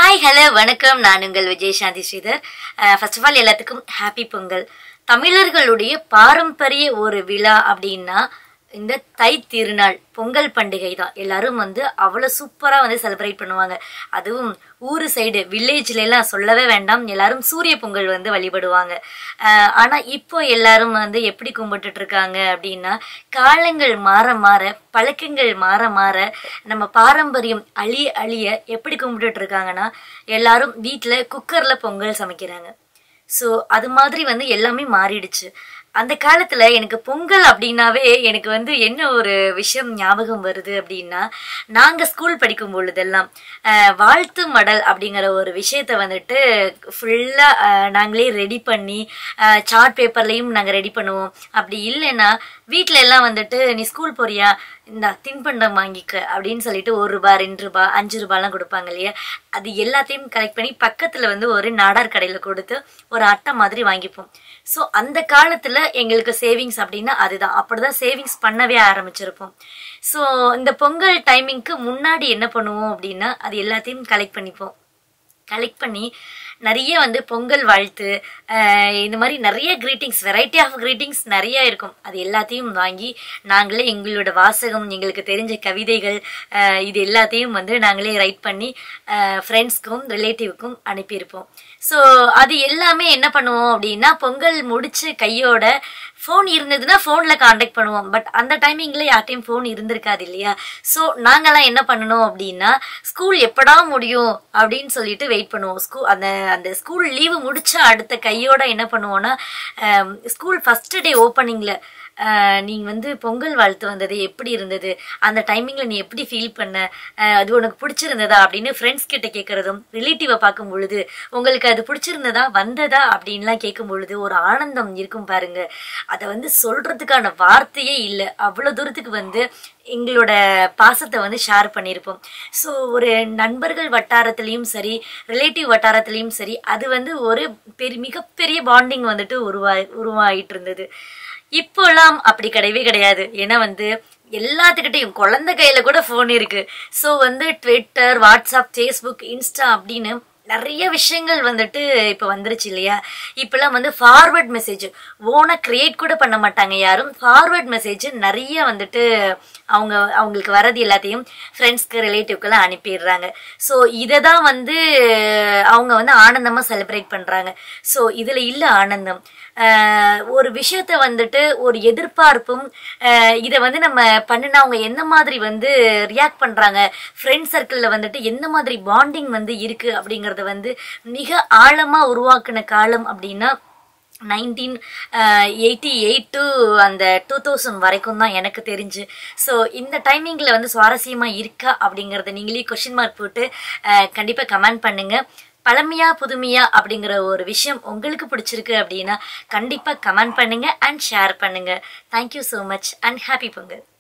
hi hello வணக்கம் நான் உங்கள் Vijay Shanthi Sridhar first of all எல்லாத்துக்கும் ஹாப்பி பொங்கல் தமிழர்களுடைய பாரம்பரிய ஒரு விழா அப்படின்னா இந்த தை திருநாள் பொங்கல் பண்டிகை தான் எல்லாரும் வந்து அவ்வளோ சூப்பராக வந்து செலிப்ரேட் பண்ணுவாங்க அதுவும் ஊர் சைடு வில்லேஜ்ல எல்லாம் சொல்லவே வேண்டாம் எல்லாரும் சூரிய பொங்கல் வந்து வழிபடுவாங்க ஆஹ் ஆனா இப்போ எல்லாரும் வந்து எப்படி கும்பிட்டுட்டு இருக்காங்க அப்படின்னா காலங்கள் மாற மாற பழக்கங்கள் மாற மாற நம்ம பாரம்பரியம் அழிய அழிய எப்படி கும்பிட்டுட்டு இருக்காங்கன்னா எல்லாரும் வீட்டில் குக்கர்ல பொங்கல் சமைக்கிறாங்க ஸோ அது மாதிரி வந்து எல்லாமே மாறிடுச்சு அந்த காலத்துல எனக்கு பொங்கல் அப்படின்னாவே எனக்கு வந்து என்ன ஒரு விஷயம் ஞாபகம் வருது அப்படின்னா நாங்க ஸ்கூல் படிக்கும் பொழுதெல்லாம் அஹ், வாழ்த்து மடல் அப்படிங்கிற ஒரு விஷயத்த வந்துட்டு ஃபுல்லா நாங்களே ரெடி பண்ணி சார்ட் பேப்பர்லயும் நாங்க ரெடி பண்ணுவோம் அப்படி இல்லைன்னா வீட்ல எல்லாம் வந்துட்டு நீ ஸ்கூல் போறியா இந்த தின்பண்டம் வாங்கிக்க அப்படின்னு சொல்லிட்டு ஒரு ரூபா ரெண்டு ரூபா அஞ்சு ரூபாய்லாம் கொடுப்பாங்க இல்லையா அது எல்லாத்தையும் கலெக்ட் பண்ணி பக்கத்துல வந்து ஒரு நாடார் கடையில கொடுத்து ஒரு அட்டை மாதிரி வாங்கிப்போம் ஸோ அந்த காலத்துல எங்களுக்கு சேவிங்ஸ் அப்படின்னா அதுதான் அப்படிதான் சேவிங்ஸ் பண்ணவே ஆரம்பிச்சிருப்போம் ஸோ இந்த பொங்கல் டைமிங்க்கு முன்னாடி என்ன பண்ணுவோம் அப்படின்னா அது எல்லாத்தையும் கலெக்ட் பண்ணிப்போம் கலெக்ட் பண்ணி நிறைய வந்து பொங்கல் வாழ்த்து அஹ் இந்த மாதிரி நிறைய கிரீட்டிங்ஸ் வெரைட்டி ஆஃப் கிரீட்டிங்ஸ் நிறைய இருக்கும் அது எல்லாத்தையும் வாங்கி நாங்களே எங்களோட வாசகம் எங்களுக்கு தெரிஞ்ச கவிதைகள் அஹ் இது எல்லாத்தையும் வந்து நாங்களே ரைட் பண்ணி ஃப்ரெண்ட்ஸ்க்கும் ரிலேட்டிவ்க்கும் அனுப்பியிருப்போம் ஸோ அது எல்லாமே என்ன பண்ணுவோம் அப்படின்னா பொங்கல் முடிச்சு கையோட ஃபோன் இருந்ததுன்னா ஃபோனில் காண்டாக்ட் பண்ணுவோம் பட் அந்த டைமிங்கில் யார்ட்டையும் ஃபோன் இருந்திருக்காது இல்லையா ஸோ நாங்கெல்லாம் என்ன பண்ணணும் அப்படின்னா ஸ்கூல் எப்படா முடியும் அப்படின்னு சொல்லிட்டு வெயிட் பண்ணுவோம் ஸ்கூல் அந்த அந்த ஸ்கூல் லீவு முடிச்ச அடுத்த கையோட என்ன பண்ணுவோம்னா ஸ்கூல் ஃபர்ஸ்ட் டே ஓப்பனிங்கில் நீங்க வந்து பொங்கல் வாழ்த்து வந்தது எப்படி இருந்தது அந்த டைமிங்ல நீ எப்படி ஃபீல் பண்ண அஹ் அது உனக்கு பிடிச்சிருந்ததா அப்படின்னு ஃப்ரெண்ட்ஸ் கிட்ட கேட்கறதும் ரிலேட்டிவை பார்க்கும் பொழுது உங்களுக்கு அது பிடிச்சிருந்ததா வந்ததா அப்படின்லாம் கேட்கும் பொழுது ஒரு ஆனந்தம் இருக்கும் பாருங்க அதை வந்து சொல்றதுக்கான வார்த்தையே இல்லை அவ்வளோ தூரத்துக்கு வந்து எங்களோட பாசத்தை வந்து ஷேர் பண்ணியிருப்போம் ஸோ ஒரு நண்பர்கள் வட்டாரத்துலேயும் சரி ரிலேட்டிவ் வட்டாரத்துலேயும் சரி அது வந்து ஒரு பெரிய மிகப்பெரிய பாண்டிங் வந்துட்டு உருவா உருவாயிட்டு இருந்தது இப்போலாம் அப்படி கிடையவே கிடையாது ஏன்னா வந்து எல்லாத்துக்கிட்டையும் குழந்தை கையில கூட ஃபோன் இருக்கு ஸோ வந்து ட்விட்டர் வாட்ஸ்அப் ஃபேஸ்புக் இன்ஸ்டா அப்படின்னு நிறைய விஷயங்கள் வந்துட்டு இப்போ வந்துருச்சு இல்லையா இப்பெல்லாம் வந்து ஃபார்வர்ட் மெசேஜ் ஓனை கிரியேட் கூட பண்ண மாட்டாங்க யாரும் ஃபார்வர்ட் மெசேஜ் நிறைய வந்துட்டு அவங்க அவங்களுக்கு வரது எல்லாத்தையும் ஃப்ரெண்ட்ஸ்க்கு ரிலேட்டிவ்க்கெல்லாம் அனுப்பிடுறாங்க ஸோ இதை தான் வந்து அவங்க வந்து ஆனந்தமாக செலிப்ரேட் பண்ணுறாங்க ஸோ இதில் இல்லை ஆனந்தம் ஆஹ் ஒரு விஷயத்த வந்துட்டு ஒரு எதிர்பார்ப்பும் ஆஹ் இதை வந்து நம்ம பண்ணினா அவங்க என்ன மாதிரி வந்து ரியாக்ட் பண்றாங்க ஃப்ரெண்ட் சர்க்கிளில் வந்துட்டு எந்த மாதிரி பாண்டிங் வந்து இருக்கு அப்படிங்கறத வந்து மிக ஆழமா உருவாக்குன காலம் அப்படின்னா நைன்டீன் எயிட்டி எயிட் டு அந்த டூ தௌசண்ட் வரைக்கும் தான் எனக்கு தெரிஞ்சு ஸோ இந்த டைமிங்கில் வந்து சுவாரஸ்யமாக இருக்கா அப்படிங்கிறத நீங்களே கொஷின் மார்க் போட்டு கண்டிப்பாக கமெண்ட் பண்ணுங்க பழமையா புதுமையா அப்படிங்கிற ஒரு விஷயம் உங்களுக்கு பிடிச்சிருக்கு அப்படின்னா கண்டிப்பாக கமெண்ட் பண்ணுங்க அண்ட் ஷேர் பண்ணுங்க thank you so much and happy Pongal